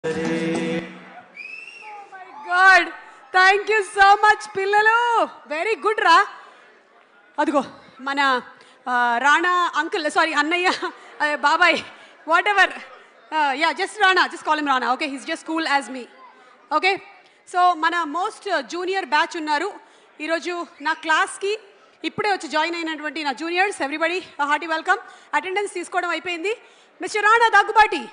God thank you so much పిల్లలు very good రా అదిగో మన ఆ, రాణా అంకుల్ సారీ అన్నయ్య ఆ, బాబాయ్ whatever ya just Rana just call Rana okay his just cool as me okay so మన మోస్ట్ జూనియర్ బ్యాచ్ ఉన్నారు ఈరోజు నా క్లాస్కి ఇప్పుడే వచ్చి జాయిన్ అయినటువంటి నా juniors everybody hearty welcome attendance తీసుకోవడం అయిపోయింది మిస్టర్ రాణా దగ్గుబాటి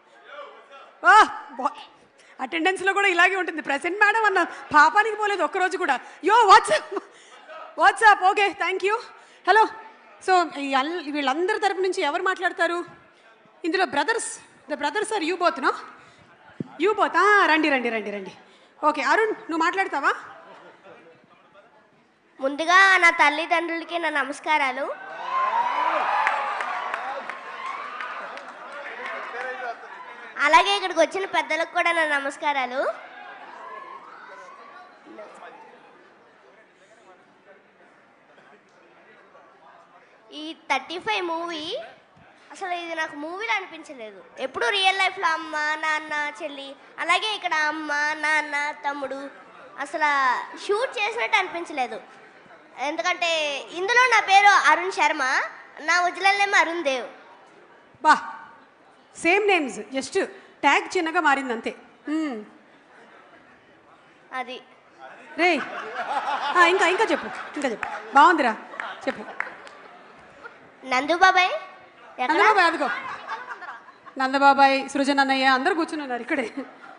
అటెండెన్స్లో కూడా ఇలాగే ఉంటుంది ప్రెసెంట్ మేడం అన్న పాపానికి పోలేదు ఒక్కరోజు కూడా yo WhatsApp WhatsApp okay thank you hello so ఈ అల్- వీళ్ళందరి తరపు నుంచి ఎవరు మాట్లాడతారు ఇందులో brothers the brothers are you both no you both రండి రండి రండి రండి ఓకే అరుణ్ నువ్వు మాట్లాడతావా ముందుగా నా తల్లిదండ్రులకి నా నమస్కారాలు అలాగే ఇక్కడికి వచ్చిన పెద్దలకు కూడా నా నమస్కారాలు ఈ థర్టీ ఫైవ్ మూవీ అసలు ఇది నాకు మూవీలో అనిపించలేదు ఎప్పుడు రియల్ లైఫ్లో అమ్మ నాన్న చెల్లి అలాగే ఇక్కడ అమ్మ నాన్న తమ్ముడు అసలు షూట్ చేసినట్టు అనిపించలేదు ఎందుకంటే ఇందులో నా పేరు అరుణ్ శర్మ నా ఒరిజినల్ నేమ్ అరుణ్ దేవ్ బా సేమ్ నేమ్స్ జస్ట్ ట్యాగ్ చిన్నగా మారింది అంతే మ్మ్. అది రే ఆ, ఇంకా ఇంకా చెప్పు ఇంకా చెప్పు బాగుందిరా చెప్పు నందు బాబాయ్ ఎక్కడ నందబాబాయ్ అదిగో నందబాబాయ్ సృజన్ అన్నయ్య అందరూ కూర్చుని ఉన్నారు ఇక్కడే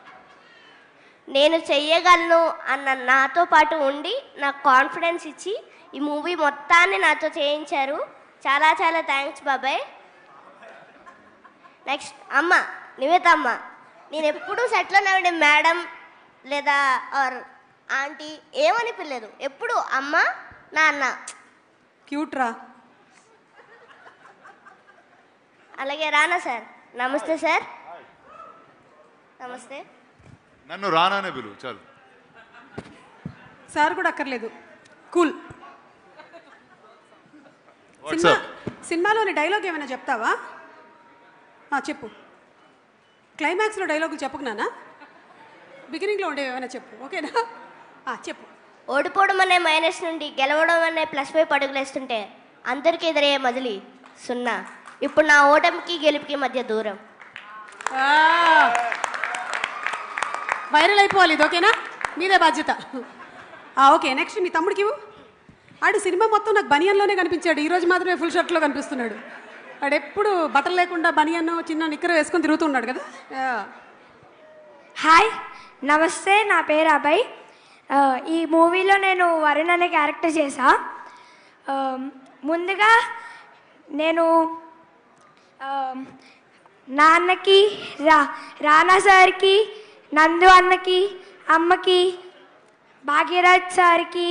నేను చెయ్యగలను అన్న నాతో పాటు ఉండి నాకు కాన్ఫిడెన్స్ ఇచ్చి ఈ మూవీ మొత్తాన్ని నాతో చేయించారు చాలా చాలా థ్యాంక్స్ బాబాయ్ నెక్స్ట్ అమ్మ నివేత అమ్మ నేను ఎప్పుడూ సెట్లో నవ్వండి మేడం లేదా ఆర్ ఆంటీ ఏమని పిల్లలేదు ఎప్పుడు అమ్మ నాన్న క్యూట్ రా అలాగే రానా సార్ నమస్తే సార్ నమస్తే నన్ను రానానే పిలువు చాలు సార్ కూడా అక్కర్లేదు కూల్ సినిమా వాట్సాప్ సినిమాలోని డైలాగ్ ఏమైనా చెప్తావా ఆ, చెప్పు క్లైమాక్స్లో డైలాగులు చెప్పకు నానా బిగినింగ్లో ఉండేవి ఏమైనా చెప్పు ఓకేనా ఆ, చెప్పు ఓడిపోవడం అనే మైనస్ నుండి గెలవడం అనే ప్లస్ వైపు అడుగులేస్తుంటే అందరికీ ఎదురయ్యే మొదలి సున్నా ఇప్పుడు నా ఓటమికి గెలుపుకి మధ్య దూరం ఆ. వైరల్ అయిపోవాలి ఇది ఓకేనా మీదే బాధ్యత ఆ, ఓకే నెక్స్ట్ మీ తమ్ముడికి ఇవ్వు ఆడు సినిమా మొత్తం నాకు బనియన్లోనే కనిపించాడు ఈ రోజు మాత్రమే ఫుల్ షర్ట్లో కనిపిస్తున్నాడు వాడు ఎప్పుడు బట్టలు లేకుండా బనియన్ చిన్న నిక్కర వేసుకొని తిరుగుతున్నాడు కదా ఆ. హాయ్ నమస్తే నా పేరు అభయ్ ఆ, ఈ మూవీలో నేను వరుణ్ అనే క్యారెక్టర్ చేశా ఆ, ముందుగా నేను ఆ, నాన్నకి రా రానా సార్కి నందు అన్నకి అమ్మకి భాగ్యరాజ్ సార్కి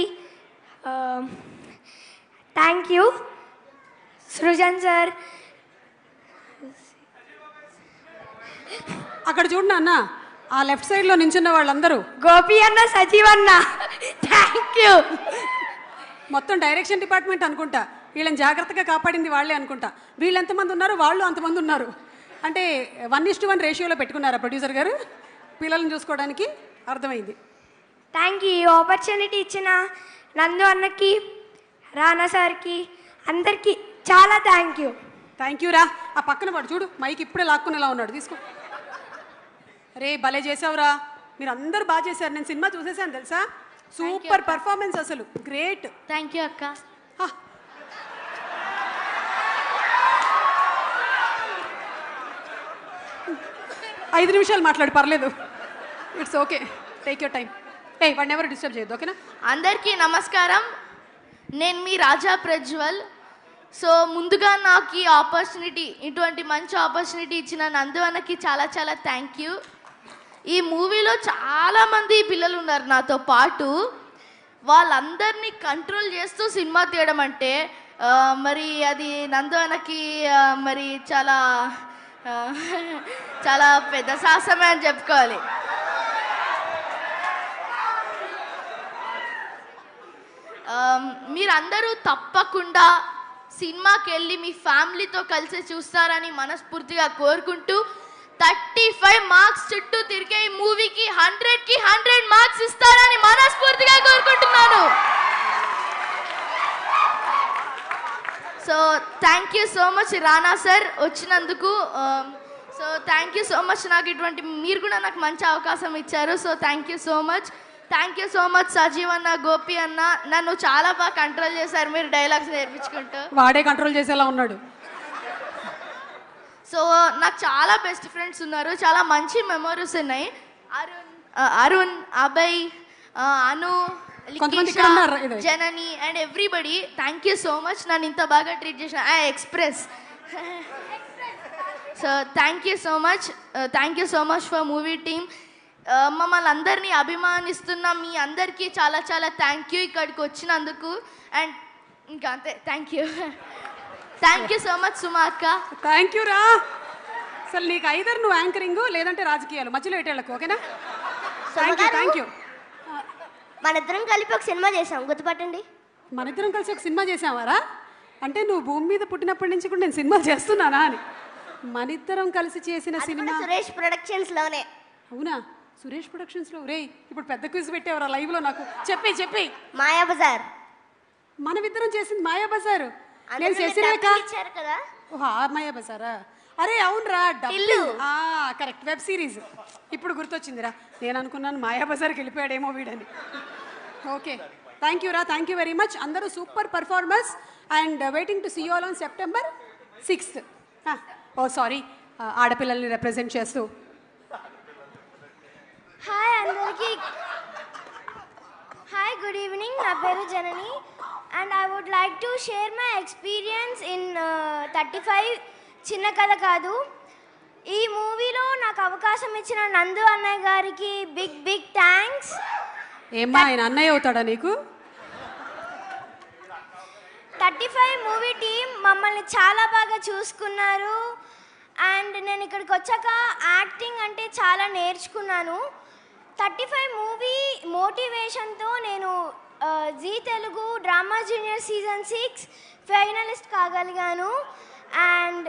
థ్యాంక్ యూ సృజన్ సార్ అక్కడ చూడు నాన్న ఆ లెఫ్ట్ సైడ్లో నించున్న వాళ్ళందరూ గోపి అన్న సజీవ్ అన్న థ్యాంక్ యూ మొత్తం డైరెక్షన్ డిపార్ట్మెంట్ అనుకుంటా వీళ్ళని జాగ్రత్తగా కాపాడింది వాళ్ళే అనుకుంటా వీళ్ళు ఎంతమంది ఉన్నారు వాళ్ళు అంతమంది ఉన్నారు అంటే వన్ ఇస్ టు వన్ రేషియోలో పెట్టుకున్నారా ప్రొడ్యూసర్ గారు పిల్లల్ని చూసుకోవడానికి అర్థమైంది థ్యాంక్ యూ ఈ ఆపర్చునిటీ ఇచ్చిన నందు అన్నకి రానా సార్కి అందరికీ చాలా థ్యాంక్ యూ థ్యాంక్ యూ రా ఆ పక్కన వాడు చూడు మైక్ ఇప్పుడే లాక్కునేలా ఉన్నాడు తీసుకో రే భలే చేసావురా మీరు అందరూ బాగా చేశారు నేను సినిమా చూసేసాను తెలుసా సూపర్ పర్ఫార్మెన్స్ అసలు గ్రేట్ థ్యాంక్ యూ అక్క ఐదు నిమిషాలు మాట్లాడు పర్లేదు it's okay take your time ఏ వాడిని ఎవరు డిస్టర్బ్ చేయొద్దు ఓకేనా అందరికీ నమస్కారం నేను మీ రాజా ప్రజ్వల్ సో ముందుగా నాకు ఈ ఆపర్చునిటీ ఇటువంటి మంచి ఆపర్చునిటీ ఇచ్చిన నందు అన్నకి చాలా చాలా థ్యాంక్ యూ ఈ మూవీలో చాలామంది పిల్లలు ఉన్నారు నాతో పాటు వాళ్ళందరినీ కంట్రోల్ చేస్తూ సినిమా తీయడం అంటే ఆ, మరి అది నందు అన్నకి ఆ, మరి చాలా ఆ, చాలా పెద్ద సాహసమే అని చెప్పుకోవాలి ఆమ్, మీరందరూ తప్పకుండా సినిమాకి వెళ్ళి మీ ఫ్యామిలీతో కలిసి చూస్తారని మనస్ఫూర్తిగా కోరుకుంటూ థర్టీ ఫైవ్ మార్క్స్ చుట్టూ తిరిగే ఈ మూవీకి హండ్రెడ్ కి హండ్రెడ్ మార్క్స్ ఇస్తారని మనస్ఫూర్తిగా కోరుకుంటున్నాను so thank you so much Rana sir వచ్చినందుకు so thank you so much నాకు ఇటువంటి మీరు కూడా నాకు మంచి అవకాశం ఇచ్చారు so thank you so much thank you so much Sajeev అన్న గోపి అన్న నన్ను చాలా బాగా కంట్రోల్ చేశారు మీరు డైలాగ్స్ నేర్పించుకుంటూ వాడే కంట్రోల్ చేసేలా ఉన్నాడు సో నాకు చాలా బెస్ట్ ఫ్రెండ్స్ ఉన్నారు చాలా మంచి మెమరీస్ ఉన్నాయి అరుణ్ ఆ, అరుణ్ అభయ్ ఆ, అను కొంతమంది లిఖిష, ఇక్కడ ఉన్నారు, ఇదే. Janani and everybody thank you so much నన్ను ఇంత బాగా ట్రీట్ చేసిన express so thank you so much thank you so much for movie team మమ్మల్ని అందరినీ అభిమానిస్తున్న మీ అందరికీ చాలా చాలా థ్యాంక్ యూ ఇక్కడికి వచ్చినందుకు అండ్ ఇంకా అంతే thank you thank you so much Suma అక్క థ్యాంక్ యూ రా అసలు నీకు ఐదర్ నువ్వు యాంకరింగ్ లేదంటే రాజకీయాలు మధ్యలో ఎటేళ్ళకు ఓకేనా థ్యాంక్ యూ థ్యాంక్ యూ మన ఇద్దరం కలిపి ఒక సినిమా చేసాం గుర్తుపట్టండి మన ఇద్దరం కలిసి ఒక సినిమా చేసావారా అంటే నువ్వు భూమి మీద పుట్టినప్పటి నుంచి కూడా నేను సినిమా చేస్తున్నానా అని మన ఇద్దరం కలిసి చేసిన అది సినిమా కూడా సురేష్ ప్రొడక్షన్స్ లోనే అవునా సురేష్ ప్రొడక్షన్స్లో రే ఇప్పుడు పెద్ద క్విజ్ పెట్టేవరా లైవ్లో నాకు చెప్పి చెప్పి మాయా బజార్ మనమిద్దరం చేసింది మాయా బజార్ అందులో నేను మీరు శశిరేఖ డబ్బులు ఇచ్చారు కదా ఓహో ఆ మాయా బజారా అరే అవునరా ఇల్లు. డబ్బు కరెక్ట్ వెబ్ సిరీస్ ఇప్పుడు గుర్తొచ్చిందిరా నేను అనుకున్నాను మాయా బజార్కి వెళ్ళిపోయాడేమో వీడని ఓకే థ్యాంక్ యూ రా థ్యాంక్ యూ వెరీ మచ్ అందరూ super performers and waiting to see all on September sixth oh sorry ఆడపిల్లల్ని రిప్రజెంట్ చేస్తూ హాయ్ అందరికీ హాయ్ గుడ్ ఈవినింగ్ నా పేరు Janani and I would like to share my experience in thirty five చిన్న కథ కాదు ఈ మూవీలో నాకు అవకాశం ఇచ్చిన నందు అన్నయ్య గారికి బిగ్ బిగ్ థ్యాంక్స్ ఏమ్మా ఆయన అన్నయ్య అవుతాడా నీకు థర్టీ ఫైవ్ మూవీ టీం మమ్మల్ని చాలా బాగా చూసుకున్నారు అండ్ నేను ఇక్కడికి వచ్చాక యాక్టింగ్ అంటే చాలా నేర్చుకున్నాను థర్టీ ఫైవ్ మూవీ మోటివేషన్తో నేను ఆ, Zee Telugu drama junior season six finalist కాగలిగాను and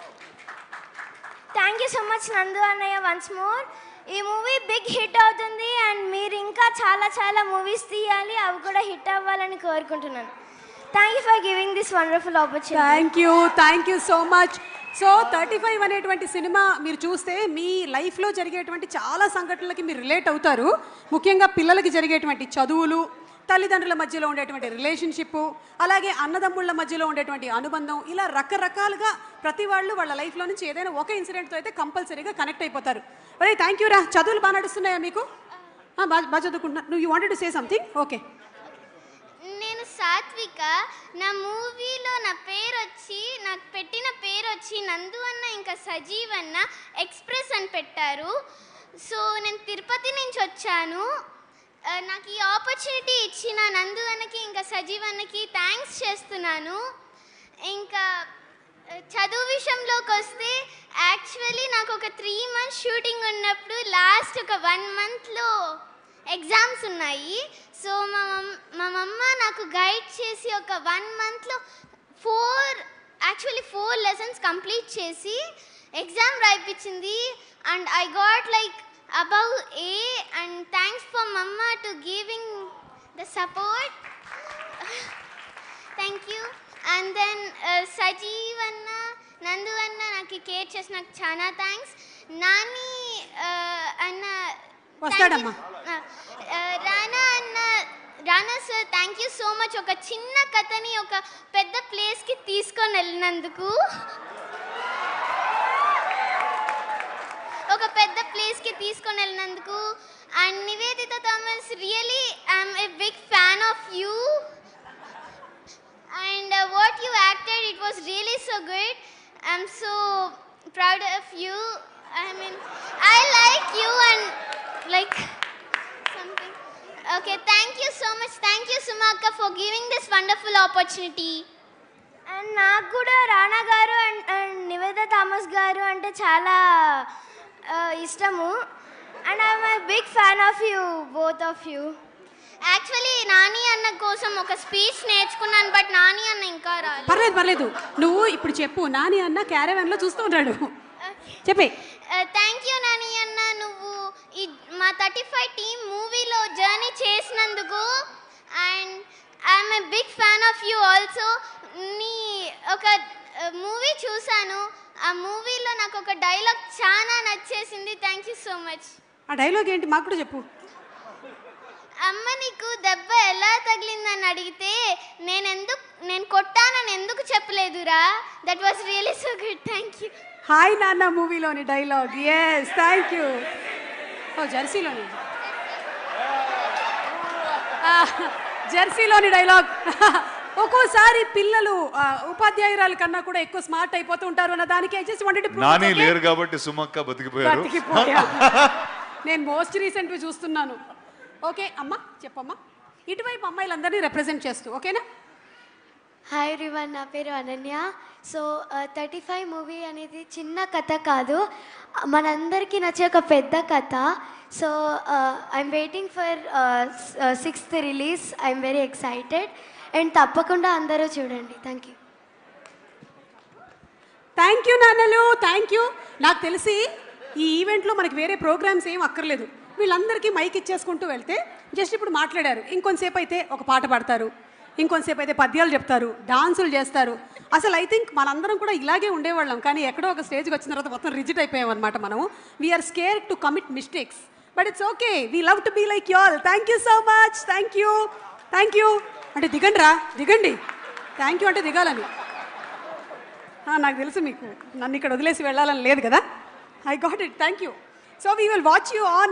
thank you so much Nandu అన్నయ్య వన్స్ మోర్ ఈ మూవీ బిగ్ హిట్ అవుతుంది అండ్ మీరు ఇంకా చాలా చాలా మూవీస్ తీయాలి అవి కూడా హిట్ అవ్వాలని కోరుకుంటున్నాను thank you for giving this wonderful opportunity thank you thank you so much so thirty five అనేటువంటి సినిమా మీరు చూస్తే మీ లైఫ్లో జరిగేటువంటి చాలా సంఘటనలకి మీరు రిలేట్ అవుతారు ముఖ్యంగా పిల్లలకి జరిగేటువంటి చదువులు తల్లిదండ్రుల మధ్యలో ఉండేటువంటి రిలేషన్షిప్ అలాగే అన్నదమ్ముళ్ళ మధ్యలో ఉండేటువంటి అనుబంధం ఇలా రకరకాలుగా ప్రతి వాళ్ళు వాళ్ళ లైఫ్లో నుంచి ఏదైనా ఒక ఇన్సిడెంట్తో అయితే కంపల్సరీగా కనెక్ట్ అయిపోతారు ఒరే థ్యాంక్ యూ రా చదువులు బాగా నడుస్తున్నాయా మీకు ఆ, బాగా బాగా చదువుకుంటున్నా నువ్వు you wanted to say something okay నేను సాత్విక నా మూవీలో నా పేరు వచ్చి నాకు పెట్టిన పేరు వచ్చి నందు అన్న ఇంకా సజీవ్ అన్న ఎక్స్ప్రెస్ అని పెట్టారు సో నేను తిరుపతి నుంచి వచ్చాను ఆ, నాకు ఈ ఆపర్చునిటీ ఇచ్చిన నందు అన్నకి ఇంకా సజీవ్ అన్నకి థ్యాంక్స్ చేస్తున్నాను ఇంకా ఆ, చదువు విషయంలోకి వస్తే యాక్చువల్లీ నాకు ఒక త్రీ మంత్స్ షూటింగ్ ఉన్నప్పుడు లాస్ట్ ఒక వన్ మంత్లో ఎగ్జామ్స్ ఉన్నాయి సో మా మమ్ మా మమ్మ నాకు గైడ్ చేసి ఒక వన్ మంత్లో four actually four lessons complete చేసి ఎగ్జామ్ రాయిపించింది and I got like above A and thanks for mumma to giving the support thank you and then Sajeev అన్న నందు అన్న నాకు కేర్ చేసి నాకు చాలా థ్యాంక్స్ నాని uh, అన్న వస్తాడమ్మా. Uh, uh, రానా అన్న Rana sir thank you so much ఒక చిన్న కథని ఒక పెద్ద ప్లేస్కి తీసుకొని వెళ్ళినందుకు ఒక పెద్ద ప్లేస్కి తీసుకొని వెళ్ళినందుకు and Nivedita Thomas really I'm a big fan of you and uh, what you acted it was really so good i'm so proud of you i mean i like you and like something okay thank you so much thank you sumaka for giving this wonderful opportunity and నాకు కూడా రానా గారు and and Niveda Thomas గారు అంటే చాలా ఆ, ఇష్టము and I'm I big fan of you both of you actually Nani అన్న కోసం ఒక స్పీచ్ నేర్చుకున్నాను బట్ నాని అన్న ఇంకా రాలేదు పర్లేదు పర్లేదు నువ్వు ఇప్పుడు చెప్పు నాని అన్న క్యారవాన్ లో చూస్తూ ఉన్నాడు చెప్పే థ్యాంక్ యూ నాని అన్న నువ్వు ఈ మా థర్టీ ఫైవ్ టీమ్ మూవీలో జర్నీ చేసినందుకు and I'm a big fan of you also నీ ఒక మూవీ చూశాను ఆ మూవీలో నాకు ఒక డైలాగ్ చాలా నచ్చేసింది థ్యాంక్ యూ సో మచ్ ఆ డైలాగ్ ఏంటి మాకు కూడా చెప్పు అమ్మ నీకు దెబ్బ ఎలా తగిలిందని అడిగితే నేను ఎందుకు నేను కొట్టానని ఎందుకు చెప్పలేదురా that was really so good thank you hi నాన్న మూవీలోని dialogue yes thank you oh జెర్సీలోని ఆ, జెర్సీలోని డైలాగ్ ఒక్కోసారి పిల్లలు ఆ, ఉపాధ్యాయురాల కన్నా కూడా ఎక్కువ స్మార్ట్ అయిపోతూ ఉంటారు అన్న దానికి I just wanted to prove Nani it, okay? లేరు కాబట్టి సుమక్క బతికిపోయారు బతికిపోయా. నేను మోస్ట్ రీసెంట్వి చూస్తున్నాను ఓకే అమ్మా చెప్పమ్మా ఇటువైపు అమ్మాయిలందరినీ రిప్రజెంట్ చేస్తూ ఓకేనా హాయ్ రివన్ నా పేరు Ananya so thirty five movie అనేది చిన్న కథ కాదు మనందరికీ నచ్చే ఒక పెద్ద కథ so I'm waiting for sixth release I'm very excited and తప్పకుండా అందరూ చూడండి థ్యాంక్ యూ థ్యాంక్ యూ నాన్నలు థ్యాంక్ యూ నాకు తెలిసి ఈ ఈవెంట్లో మనకి వేరే ప్రోగ్రామ్స్ ఏం అక్కర్లేదు వీళ్ళందరికీ మైక్ ఇచ్చేసుకుంటూ వెళ్తే జస్ట్ ఇప్పుడు మాట్లాడారు ఇంకొంతసేపు అయితే ఒక పాట పాడతారు ఇంకొంతసేపు అయితే పద్యాలు చెప్తారు డాన్సులు చేస్తారు అసలు ఐ థింక్ మనందరం కూడా ఇలాగే ఉండేవాళ్ళం కానీ ఎక్కడో ఒక స్టేజ్కి వచ్చిన తర్వాత మొత్తం రిజిట్ అయిపోయాం అనమాట మనము we are scare to commit mistakes but it's okay we love to be like you all thank you so much thank you thank you అంటే దిగండి రా దిగండి థ్యాంక్ యూ అంటే దిగాలని ఆ, నాకు తెలుసు మీకు నన్ను ఇక్కడ వదిలేసి వెళ్ళాలని లేదు కదా I got it thank you so we will watch you on